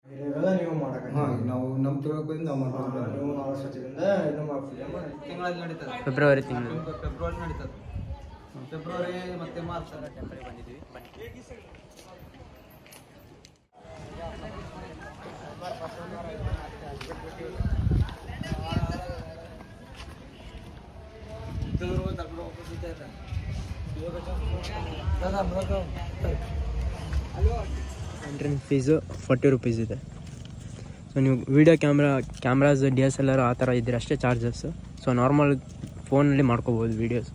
ಇರೋದ ನೀವು ಮಾಡಕ್ಕೆ ಹಾಂ ನಾವು ನಮ್ಮ ತಿಳ್ಕೊಂಡು ನಾವು ಮಾಡ್ಬೋದು ನೀವು ನಾಲ್ಕು ಸತಿಯಿಂದ ಇದು ಫಿಲಮ್ ತಿಂಗಳಲ್ಲಿ ನಡೀತದೆ ಫೆಬ್ರವರಿ ತಿಂಗಳು ಫೆಬ್ರವರಿ ನಡೀತದೆ ಫೆಬ್ರವರಿ ಮತ್ತೆ ಮಾರ್ಚ್ ಟೆಂಪಲ್ಗೆ ಬಂದಿದ್ದೀವಿ ಬನ್ನಿ ಎಂಟ್ರೆನ್ಸ್ ಫೀಸು ಫಾರ್ಟಿ ರುಪೀಸ್ ಇದೆ ಸೊ ನೀವು video camera cameras D S L R ಆ ಥರ ಇದ್ದರೆ ಅಷ್ಟೇ ಚಾರ್ಜಸ್ ಸೊ ನಾರ್ಮಲ್ ಫೋನಲ್ಲಿ ಮಾಡ್ಕೋಬೋದು ವೀಡಿಯೋಸ್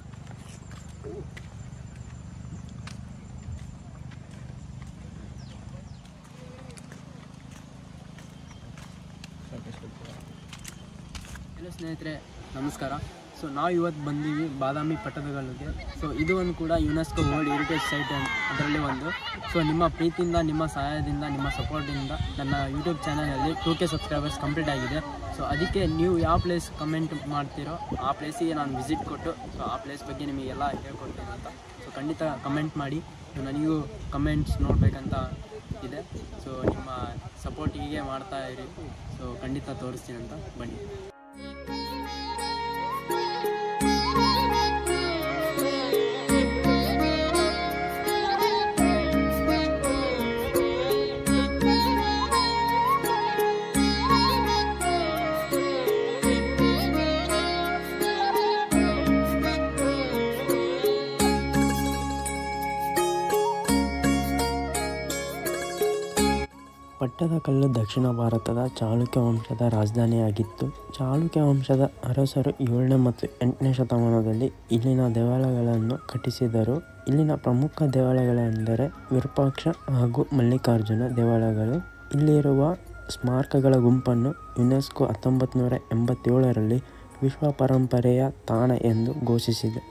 ಹಲೋ ಸ್ನೇಹಿತರೆ ನಮಸ್ಕಾರ ಸೊ ನಾವು ಇವತ್ತು ಬಂದೀವಿ ಬಾದಾಮಿ ಪಟ್ಟದಗಳಿಗೆ ಸೊ ಇದು ಒಂದು ಕೂಡ ಯುನೆಸ್ಕೋ ವರ್ಲ್ಡ್ ಹೆರಿಟೇಜ್ ಸೈಟ್ ಅದರಲ್ಲಿ ಒಂದು ಸೊ ನಿಮ್ಮ ಪ್ರೀತಿಯಿಂದ ನಿಮ್ಮ ಸಹಾಯದಿಂದ ನಿಮ್ಮ ಸಪೋರ್ಟಿಂದ ನನ್ನ ಯೂಟ್ಯೂಬ್ ಚಾನಲಲ್ಲಿ ಟೂ ಕೆ ಸಬ್ಸ್ಕ್ರೈಬರ್ಸ್ ಕಂಪ್ಲೀಟ್ ಆಗಿದೆ ಸೊ ಅದಕ್ಕೆ ನೀವು ಯಾವ ಪ್ಲೇಸ್ ಕಮೆಂಟ್ ಮಾಡ್ತೀರೋ ಆ ಪ್ಲೇಸಿಗೆ ನಾನು ವಿಸಿಟ್ ಕೊಟ್ಟು ಸೊ ಆ ಪ್ಲೇಸ್ ಬಗ್ಗೆ ನಿಮಗೆಲ್ಲ ಹೇಳ್ಕೊಡ್ತೀನಿ ಅಂತ ಸೊ ಖಂಡಿತ ಕಮೆಂಟ್ ಮಾಡಿ ನನಗೂ ಕಮೆಂಟ್ಸ್ ನೋಡಬೇಕಂತ ಇದೆ ಸೊ ನಿಮ್ಮ ಸಪೋರ್ಟ್ ಹೀಗೆ ಮಾಡ್ತಾ ಇರಿ ಸೊ ಖಂಡಿತ ತೋರಿಸ್ತೀನಿ ಅಂತ ಬನ್ನಿ ಪಟ್ಟದಕಲ್ಲು ದಕ್ಷಿಣ ಭಾರತದ ಚಾಲುಕ್ಯ ವಂಶದ ರಾಜಧಾನಿಯಾಗಿತ್ತು ಚಾಲುಕ್ಯ ವಂಶದ ಅರಸರು ಏಳನೇ ಮತ್ತು ಎಂಟನೇ ಶತಮಾನದಲ್ಲಿ ಇಲ್ಲಿನ ದೇವಾಲಯಗಳನ್ನು ಕಟ್ಟಿಸಿದರು ಇಲ್ಲಿನ ಪ್ರಮುಖ ದೇವಾಲಯಗಳೆಂದರೆ ವಿರೂಪಾಕ್ಷ ಹಾಗೂ ಮಲ್ಲಿಕಾರ್ಜುನ ದೇವಾಲಯಗಳು ಇಲ್ಲಿರುವ ಸ್ಮಾರಕಗಳ ಗುಂಪನ್ನು ಯುನೆಸ್ಕೋ ಹತ್ತೊಂಬತ್ತು ನೂರ ಎಂಬತ್ತೇಳರಲ್ಲಿ ವಿಶ್ವ ಪರಂಪರೆಯ ತಾಣ ಎಂದು ಘೋಷಿಸಿದೆ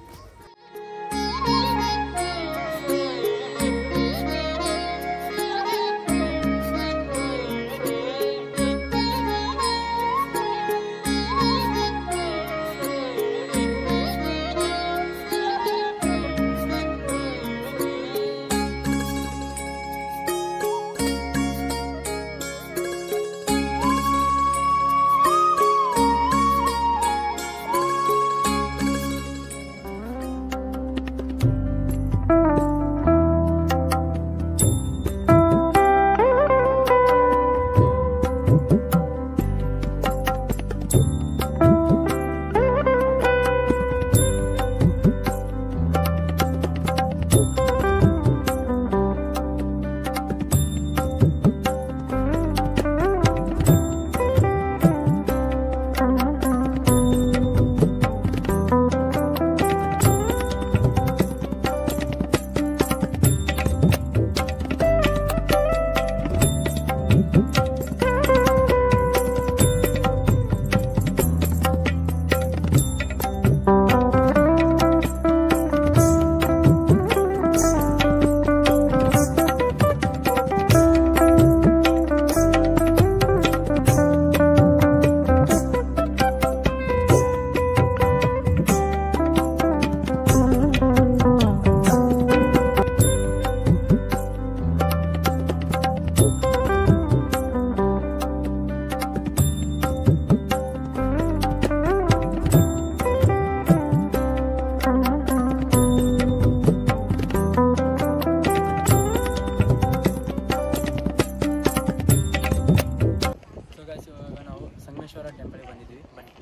ಸೊ ಗಾಯ್ಸ್ ಇವಾಗ ನಾವು ಸಂಗಮೇಶ್ವರ ಟೆಂಪಲ್ಗೆ ಬಂದಿದ್ದೀವಿ ಬನ್ನಿ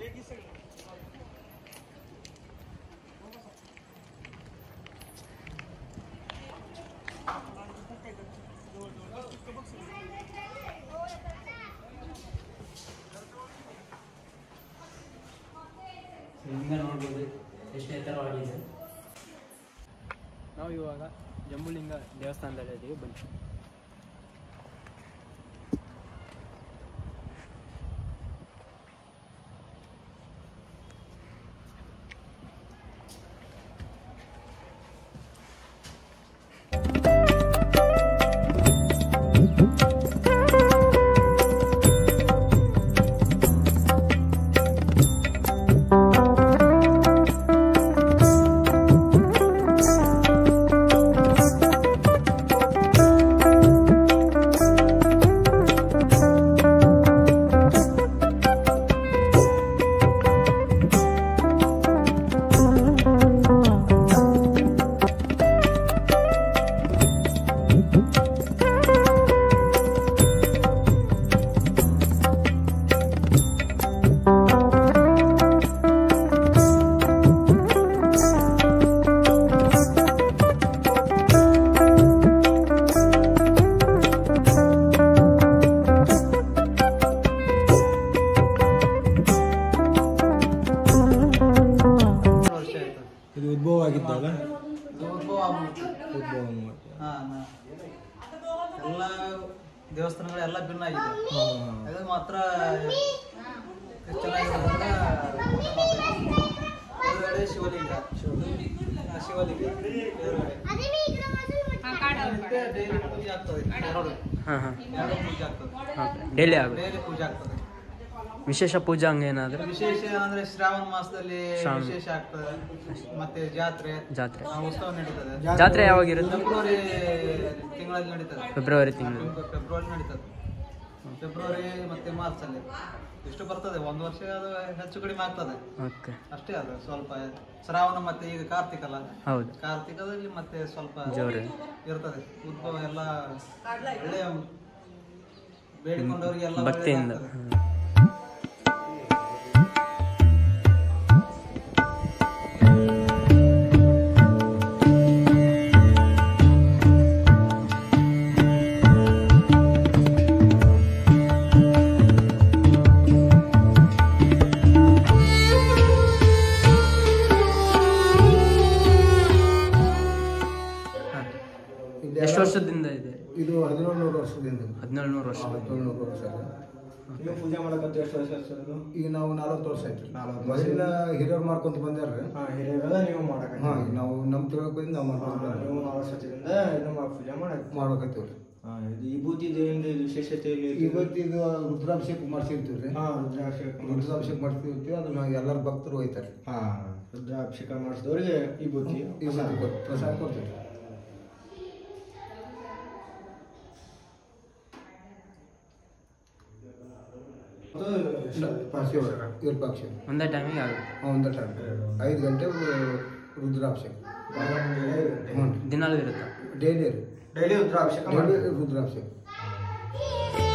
ಈಗ ನೋಡ್ಬೋದು ಎಷ್ಟು ಎತ್ತರವಾಗಿದೆ ನಾವು ಇವಾಗ ಜಂಬುಲಿಂಗ ದೇವಸ್ಥಾನದಲ್ಲಿ ಇದ್ದೀವಿ ಬನ್ನಿ Thank ಎಲ್ಲ ದೇವಸ್ಥಾನಗಳು ಎಲ್ಲ ಭಿನ್ನ ಆಗಿದೆ ಅದು ಮಾತ್ರ ಎಷ್ಟು ಚೆನ್ನಾಗಿರೋದಂದ್ರೆ ಎದುರುಗಡೆ ಶಿವಲಿಂಗ ಆ, ಶಿವಲಿಂಗ ಎದುರುಗಡೆ ಮತ್ತೆ ಡೈಲಿ ಪೂಜೆ ಆಗ್ತದೆ ಎರಡು ಹಾಂ ಹಾಂ ಎರಡು ಪೂಜೆ ಆಗ್ತದೆ ಓಕೆ ಡೈಲಿ ಆಗುತ್ತೆ ಡೈಲಿ ಪೂಜೆ ಆಗ್ತದೆ ವಿಶೇಷ ಪೂಜಾ ಹಂಗೇನಾದರೂ ವಿಶೇಷ ಅಂದ್ರೆ ಶ್ರಾವಣ ಮಾಸದಲ್ಲಿ ಶ್ರಾವಣ. ವಿಶೇಷ ಆಗ್ತದೆ ಮತ್ತೆ ಜಾತ್ರೆ ಜಾತ್ರೆ ಆ, ಉತ್ಸವ ನಡೀತದೆ ಜಾತ್ರೆ ಯಾವಾಗಿರುತ್ತೆ ಫೆಬ್ರವರಿ ತಿಂಗಳಲ್ಲಿ ನಡೀತದೆ ಫೆಬ್ರವರಿ ತಿಂಗಳು ಫೆಬ್ರವರಿ ನಡೀತದೆ ಫೆಬ್ರವರಿ ಮತ್ತೆ ಮಾರ್ಚ್ ಅಲ್ಲಿ ಇಷ್ಟು ಬರ್ತದೆ ಒಂದು ವರ್ಷ ಅದು ಹೆಚ್ಚು ಕಡಿಮೆ ಆಗ್ತದೆ ಓಕೆ ಅಷ್ಟೇ ಅದು ಸ್ವಲ್ಪ ಶ್ರಾವಣ ಮತ್ತೆ ಈಗ ಕಾರ್ತಿಕ ಅಲ್ಲ ಹೌದು ಕಾರ್ತಿಕದಲ್ಲಿ ಮತ್ತೆ ಸ್ವಲ್ಪ ಜೋರು ಇರ್ತದೆ ಉದ್ಭವ ಎಲ್ಲ ಒಳ್ಳೆಯ ಬೇಡಿಕೊಂಡವರಿಗೆಲ್ಲ ಭಕ್ತಿಯಿಂದ ಒಳ್ಳೆದಾಗ್ತದೆ. ಹ್ಮ್. ಹಾಂ. ಎಷ್ಟು ವರ್ಷದಿಂದ ಇದೆ ಇದು ಹದಿನೇಳು ನೂರು ವರ್ಷದಿಂದ ಹದಿನೇಳು ನೂರು ವರ್ಷ ಹದಿನೇಳು ನೂರು ವರ್ಷ ನೀವು ಪೂಜೆ ಮಾಡಕಂತ ಎಷ್ಟು ವರ್ಷ ಆಯ್ತು ಈಗ ನಾವು ನಲವತ್ತು ವರ್ಷ ಆಯ್ತು ನಲವತ್ತು ವರ್ಷ. ಮೊದಲಿನ ಹಿರಿಯರು ಮಾಡ್ಕೊಂತ ಬಂದಾರ್ರಿ ಹಾ ಹಿರಿಯರೆಲ್ಲ ನೀವು ಮಾಡಕಂತ ಹಾ ಈಗ ನಾವು ನಮ್ಮ ತಿಳ್ಕೊಂಡು ನಾವು ಮಾಡ್ಕೊಂಡು ನೀವು ನಲವತ್ತು ವರ್ಷದಿಂದ ಇದು ಮಾ- ಪೂಜೆ ಮಾಡಕ್ ಮಾಡ್ಬೇಕತ್ತೀವ್ರಿ ಹಾ ಇದು ವಿಭೂತಿದು ಏನು ವಿಶೇಷತೆ ಏನು ಇದೆ? ಇವತ್ತು ಇದು ರುದ್ರಾಭಿಷೇಕ ಮಾಡ್ಸಿರ್ತೀವಿ ರೀ ಹಾ ರುದ್ರಾಭಿಷೇಕ ರುದ್ರಾಭಿಷೇಕ ಮಾಡ್ತಿರ್ತೀವಿ ಅದನ್ನ ಎಲ್ಲರೂ ಭಕ್ತರು ಹೋಯ್ತಾರೆ ಹಾ ರುದ್ರಾಭಿಷೇಕ ಮಾಡಿಸಿದವ್ರಿಗೆ ವಿಭೂತಿ ಈ ಸತಿ ಕೊಟ್ಟು ಪ್ರಸಾದ ಕೊಡ್ತೀವಿ ಶಿವ ವಿರೂಪಾಕ್ಷ ಒಂದೇ ಟೈಮಿಗೆ ಆಗುತ್ತೆ ಒಂದೇ ಟೈಮ್ ಐದು ಗಂಟೆ ರುದ್ರಾಭಿಷೇಕ ಹ್ಞೂ ದಿನಾಲೂ ಇರುತ್ತಾ ಡೈಲಿ ರೀ ಡೈಲಿ ರುದ್ರಾಭಿಷೇಕ ಡೈಲಿ ಮಾಡ್ತೀವಿ. ರುದ್ರಾಭಿಷೇಕ